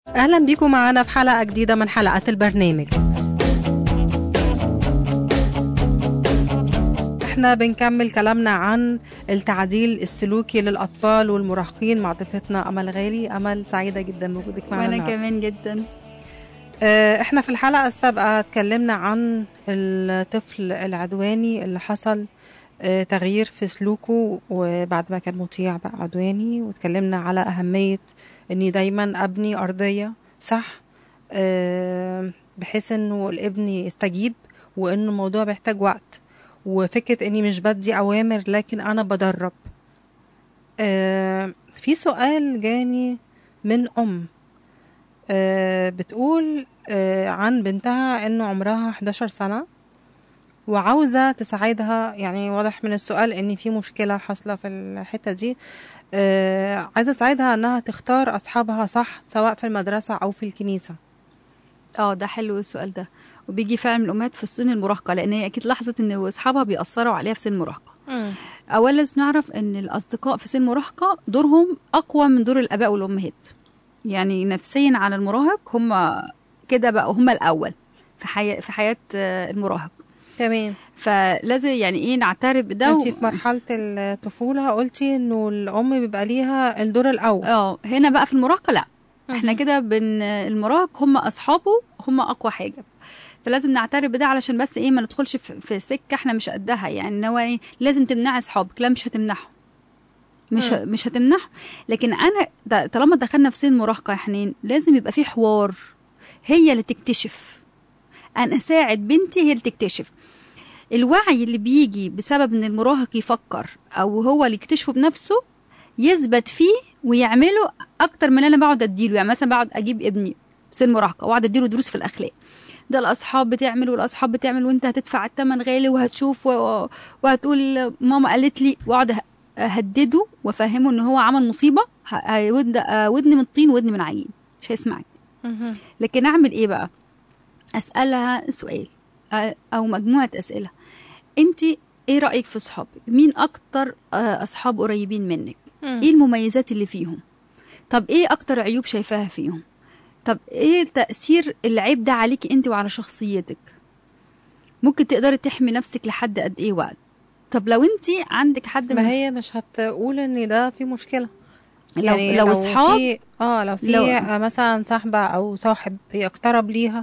أهلا بيكم معانا في حلقة جديدة من حلقات البرنامج احنا بنكمل كلامنا عن التعديل السلوكي للأطفال والمراهقين مع ضيفتنا أمل غالي أمل سعيدة جدا بوجودك معنا وانا النهاردة. كمان جدا آه، احنا في الحلقة السابقة اتكلمنا عن الطفل العدواني اللي حصل آه، تغيير في سلوكه وبعد ما كان مطيع بقى عدواني واتكلمنا على أهمية اني دايما ابني أرضية صح آه، بحيث انه الابن يستجيب وانه الموضوع بيحتاج وقت وفكرة اني مش بدي اوامر لكن انا بدرب آه، في سؤال جاني من ام آه، بتقول آه، عن بنتها انه عمرها 11 سنة وعاوزة تساعدها يعني واضح من السؤال ان في مشكلة حاصلة في الحتة دي آه، عايزة تساعدها انها تختار اصحابها صح سواء في المدرسة او في الكنيسة اه ده حلو السؤال ده وبيجي فعلا من الامهات في السن المراهقه لان هي اكيد لاحظت ان اصحابها بيأثروا عليها في سن المراهقه اولا لازم نعرف ان الاصدقاء في سن المراهقه دورهم اقوى من دور الاباء والامهات يعني نفسيا على المراهق هم كده بقوا هم الاول في حياه في حياه آه، المراهق تمام فلازم يعني ايه نعترف بده انت في مرحلة الطفولة قلتي انه الام بيبقى ليها الدور الاول اه هنا بقى في المراهقه لا احنا مهم. كده بن المراهق هم اصحابه هم اقوى حاجه فلازم نعترف بده علشان بس ايه ما ندخلش في, في سكه احنا مش قدها يعني ان هو ايه لازم تمنعي اصحابك لا مش هتمنعهم مش ه- مش هتمنعهم لكن انا ده طالما دخلنا في سن مراهقه يا حنين لازم يبقى في حوار هي اللي تكتشف انا اساعد بنتي هي اللي تكتشف الوعي اللي بيجي بسبب ان المراهق يفكر او هو اللي يكتشفه بنفسه يثبت فيه ويعمله اكتر من اللي انا بقعد اديله يعني مثلا بقعد اجيب ابني في سن مراهقه واقعد اديله دروس في الاخلاق ده الاصحاب بتعمل والاصحاب بتعمل وانت هتدفع الثمن غالي وهتشوف و... وهتقول ماما قالت لي واقعد أه- اهدده وافهمه ان هو عمل مصيبه ه- هيود آه، ودن من طين ودن من عجين مش هيسمعك مهم. لكن اعمل ايه بقى اسالها سؤال آه، او مجموعه اسئله انت ايه رايك في صحابك مين اكتر آه، اصحاب قريبين منك ايه المميزات اللي فيهم طب ايه اكتر عيوب شايفاها فيهم طب ايه تاثير العيب ده عليكي انت وعلى شخصيتك ممكن تقدري تحمي نفسك لحد قد ايه وقت طب لو انت عندك حد ما من هي مش هتقول ان ده في مشكلة لو لو اصحاب في اه لو في لو- لو مثلا صاحبة او صاحب يقترب ليها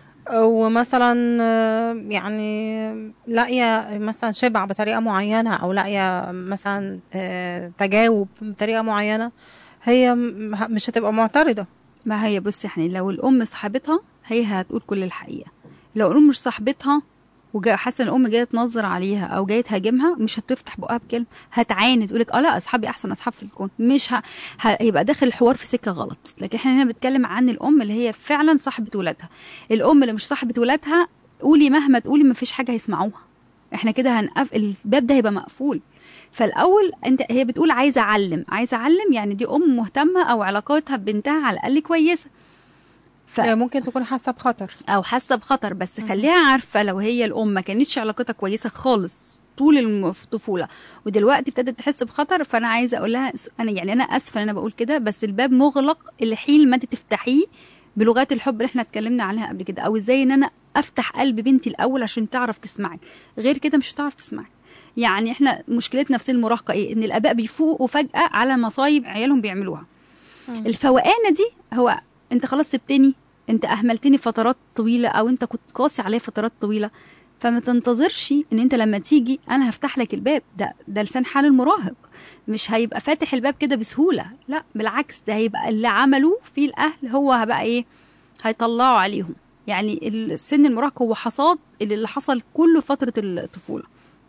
ومثلا آه، يعني لاقية مثلا شبع بطريقة معينة او لاقية مثلا آه، تجاوب بطريقة معينة هي م- ه- مش هتبقى معترضة ما هي بصي يعني لو الام صاحبتها هي هتقول كل الحقيقه لو الام مش صاحبتها وجا حاسه ان الام جايه تنظر عليها او جايه تهاجمها مش هتفتح بقها بكلمه هتعاند تقول لك اه لا اصحابي احسن اصحاب في الكون مش ه... ه... هيبقى داخل الحوار في سكه غلط لكن احنا هنا بنتكلم عن الام اللي هي فعلا صاحبه ولادها الام اللي مش صاحبه ولادها قولي مهما تقولي ما فيش حاجه هيسمعوها احنا كده هنقف الباب ده هيبقى مقفول فالاول انت هي بتقول عايزه اعلم عايزه اعلم يعني دي ام مهتمه او علاقتها ببنتها على الاقل كويسه ف... يعني ممكن تكون حاسة بخطر او حاسه بخطر بس خليها عارفه لو هي الام ما كانتش علاقتها كويسه خالص طول الم- في الطفوله ودلوقتي ابتدت تحس بخطر فانا عايزه اقول لها س- انا يعني انا اسفه ان انا بقول كده بس الباب مغلق الحين ما انت تفتحيه بلغات الحب اللي احنا اتكلمنا عليها قبل كده او ازاي ان انا افتح قلب بنتي الاول عشان تعرف تسمعك غير كده مش هتعرف تسمعك يعني احنا مشكلتنا في سن المراهقه ايه ان الاباء بيفوقوا فجاه على مصايب عيالهم بيعملوها الفوقانه دي هو انت خلاص سبتني انت اهملتني فترات طويله او انت كنت قاسي عليا فترات طويله فما تنتظرش ان انت لما تيجي انا هفتح لك الباب ده ده لسان حال المراهق مش هيبقى فاتح الباب كده بسهوله لا بالعكس ده هيبقى اللي عملوه فيه الاهل هو هبقى ايه هيطلعوا عليهم يعني السن المراهق هو حصاد اللي اللي حصل كله فتره الطفوله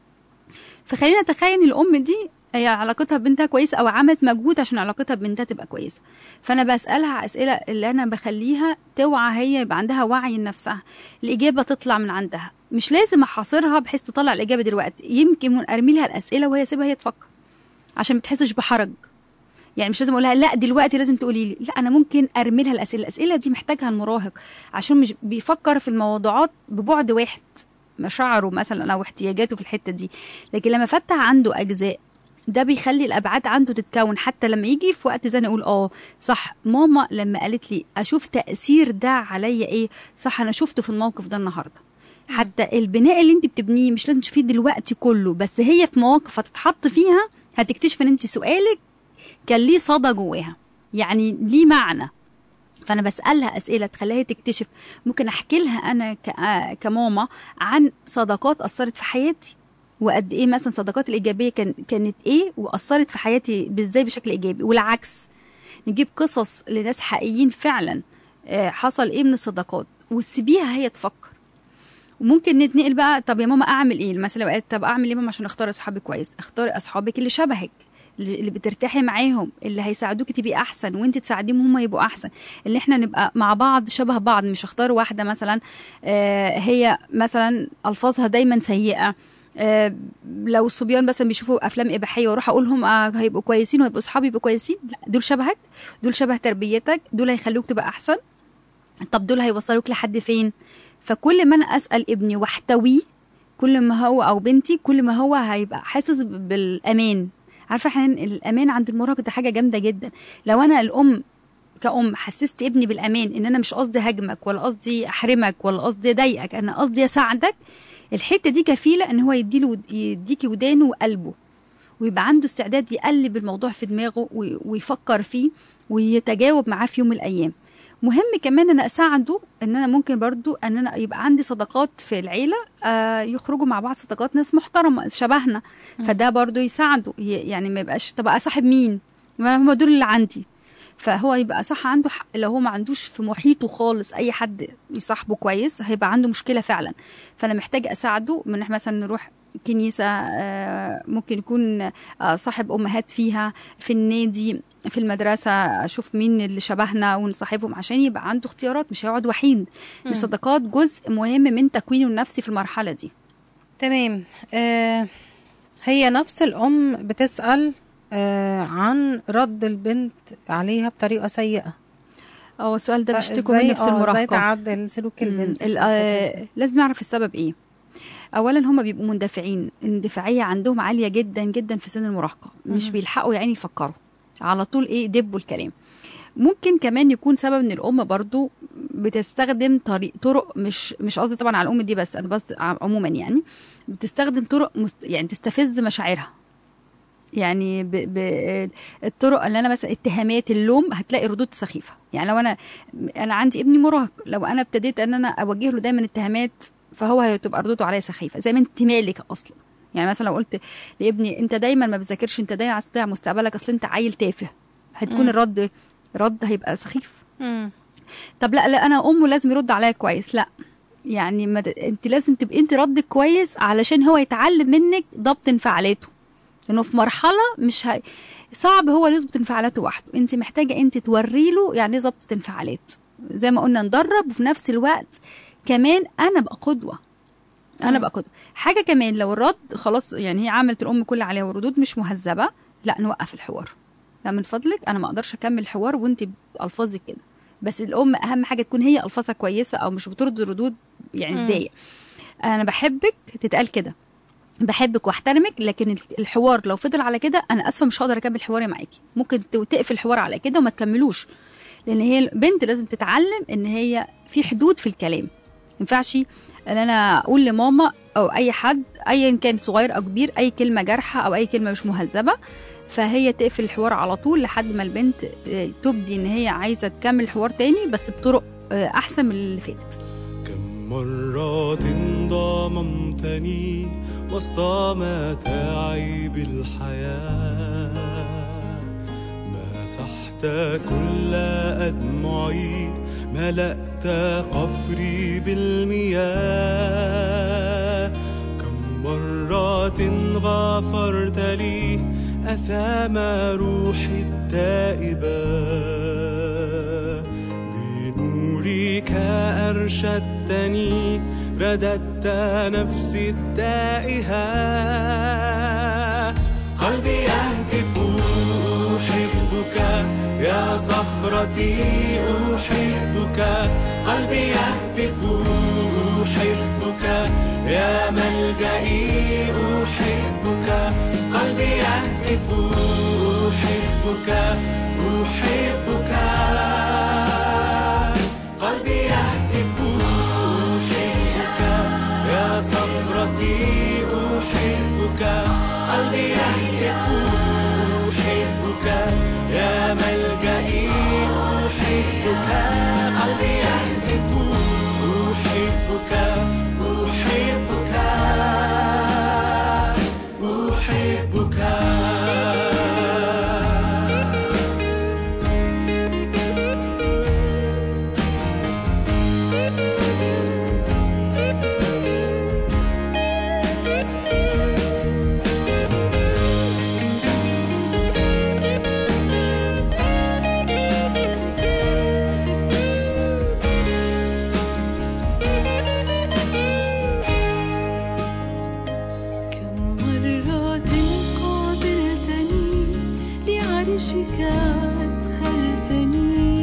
فخلينا نتخيل ان الام دي هي علاقتها ببنتها كويسه او عملت مجهود عشان علاقتها ببنتها تبقى كويسه فانا بسالها اسئله اللي انا بخليها توعى هي يبقى عندها وعي لنفسها الاجابه تطلع من عندها مش لازم احاصرها بحيث تطلع الاجابه دلوقتي يمكن ارمي لها الاسئله وهي سيبها هي تفكر عشان ما تحسش بحرج يعني مش لازم اقول لها لا دلوقتي لازم تقولي لي لا انا ممكن ارمي لها الاسئله الاسئله دي محتاجها المراهق عشان مش بيفكر في الموضوعات ببعد واحد مشاعره مثلا او احتياجاته في الحته دي لكن لما فتح عنده اجزاء ده بيخلي الابعاد عنده تتكون حتى لما يجي في وقت زي اقول اه صح ماما لما قالت لي اشوف تاثير ده عليا ايه صح انا شفته في الموقف ده النهارده حتى البناء اللي انت بتبنيه مش لازم تشوفيه دلوقتي كله بس هي في مواقف هتتحط فيها هتكتشف ان انت سؤالك كان ليه صدى جواها يعني ليه معنى فانا بسالها اسئله تخليها تكتشف ممكن احكي لها انا ك- كماما عن صداقات اثرت في حياتي وقد ايه مثلا الصداقات الايجابيه كان كانت ايه واثرت في حياتي ازاي بشكل ايجابي والعكس نجيب قصص لناس حقيقيين فعلا آه، حصل ايه من الصداقات وتسيبيها هي تفكر وممكن نتنقل بقى طب يا ماما اعمل ايه مثلا لو قالت طب اعمل ايه ماما عشان اختار اصحابي كويس اختاري اصحابك اللي شبهك اللي اللي بترتاحي معاهم اللي هيساعدوكي تبقي احسن وانت تساعديهم هم يبقوا احسن اللي احنا نبقى مع بعض شبه بعض مش اختار واحده مثلا آه، هي مثلا الفاظها دايما سيئه آه، لو الصبيان مثلا بيشوفوا افلام اباحيه واروح اقول لهم آه هيبقوا كويسين وهيبقوا اصحابي يبقوا كويسين لا دول شبهك دول شبه تربيتك دول هيخلوك تبقى احسن طب دول هيوصلوك لحد فين فكل ما انا اسال ابني واحتويه كل ما هو او بنتي كل ما هو هيبقى حاسس بالامان عارفه احنا الامان عند المراهق ده حاجه جامده جدا لو انا الام كأم حسست ابني بالأمان إن أنا مش قصدي هاجمك ولا قصدي أحرمك ولا قصدي أضايقك أنا قصدي أساعدك الحتة دي كفيلة إن هو يديله يديكي ودانه وقلبه ويبقى عنده استعداد يقلب الموضوع في دماغه وي- ويفكر فيه ويتجاوب معاه في يوم من الأيام مهم كمان ان اساعده ان انا ممكن برضو ان انا يبقى عندي صداقات في العيله آه يخرجوا مع بعض صداقات ناس محترمه شبهنا فده برضو يساعده ي- يعني ما يبقاش طب صاحب مين ما هم دول اللي عندي فهو يبقى صح عنده حق لو هو ما عندوش في محيطه خالص اي حد يصاحبه كويس هيبقى عنده مشكله فعلا فانا محتاج اساعده من إحنا مثلا نروح كنيسه آه، ممكن يكون آه، صاحب امهات فيها في النادي في المدرسه اشوف مين اللي شبهنا ونصاحبهم عشان يبقى عنده اختيارات مش هيقعد وحيد الصداقات جزء مهم من تكوينه النفسي في المرحله دي تمام آه هي نفس الأم بتسأل آه عن رد البنت عليها بطريقة سيئة اه السؤال ده بيشتكوا فإزاي- منه في آه، ازاي المراهقه تعدل سلوك البنت مم. ال- آه، لازم نعرف السبب ايه اولا هم بيبقوا مندفعين الاندفاعيه عندهم عاليه جدا جدا في سن المراهقه مش مم. بيلحقوا يعني يفكروا على طول ايه دبوا الكلام ممكن كمان يكون سبب ان الام برضو بتستخدم طريق طرق مش مش قصدي طبعا على الام دي بس انا بس عموما يعني بتستخدم طرق مست يعني تستفز مشاعرها يعني ب... ب... الطرق اللي انا مثلا اتهامات اللوم هتلاقي ردود سخيفه يعني لو انا انا عندي ابني مراهق لو انا ابتديت ان انا اوجه له دايما اتهامات فهو هتبقى ردوده عليا سخيفه زي ما انت مالك اصلا يعني مثلا لو قلت لابني انت دايما ما بتذاكرش انت دايما عايز تضيع مستقبلك اصل انت عيل تافه هتكون مم. الرد رد هيبقى سخيف مم. طب لا لا انا امه لازم يرد عليا كويس لا يعني ما ت- انت لازم تبقي انت ردك كويس علشان هو يتعلم منك ضبط انفعالاته لانه في مرحله مش هي... صعب هو يظبط انفعالاته وحده انت محتاجه انت توري له يعني ايه ظبط انفعالات زي ما قلنا ندرب وفي نفس الوقت كمان انا ابقى قدوه انا مم. ابقى قدوه حاجه كمان لو الرد خلاص يعني هي عملت الام كل اللي عليها والردود مش مهذبه لا نوقف الحوار لا من فضلك انا ما اقدرش اكمل الحوار وانت الفاظك كده بس الام اهم حاجه تكون هي الفاظها كويسه او مش بترد ردود يعني مم. تضايق انا بحبك تتقال كده بحبك واحترمك لكن الحوار لو فضل على كده انا اسفه مش هقدر اكمل حواري معاكي ممكن ت- تقفل الحوار على كده وما تكملوش لان هي البنت لازم تتعلم ان هي في حدود في الكلام ما ينفعش ان انا اقول لماما او اي حد ايا كان صغير او كبير اي كلمه جارحه او اي كلمه مش مهذبه فهي تقفل الحوار على طول لحد ما البنت آه، تبدي ان هي عايزه تكمل الحوار تاني بس بطرق آه، احسن من اللي فاتت كم مرة ضممتني وسط متاعب الحياة مسحت كل أدمعي ملأت قفري بالمياه كم مرة غفرت لي أثام روحي التائبة بنورك أرشدتني رددت نفسي التائهة قلبي يهتف أحبك يا صخرتي أحبك قلبي يهتف أحبك يا ملجئي أحبك قلبي يهتف يهتف أحبك أحبك قلبي يهتف أحبك يا صخرتي أحبك قلبي يهتف أحبك يا ملجئي أحبك قلبي يهتف أحبك أحبك أحبك كم مرة قابلتني لعرشك أدخلتني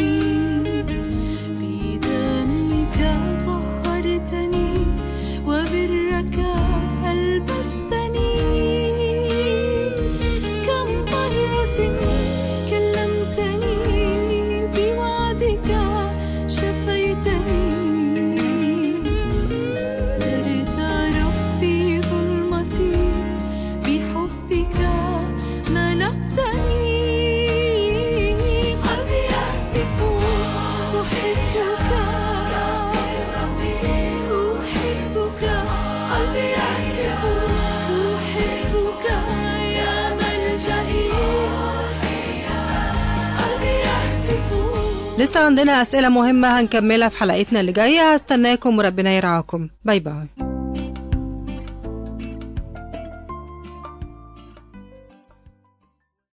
في دمك طهرتني وبرك ألبستني كم مرة كلمتني بوعدك شفيتني نرت ربي ظلمتي بحبك ملأتني قلبي يهتف أحبك أحبك قلبي يهتف أحبك يا ملجئي قلبي يهتف لسه عندنا أسئلة مهمة هنكملها في حلقتنا اللي جاية هستناكم وربنا يرعاكم باي باي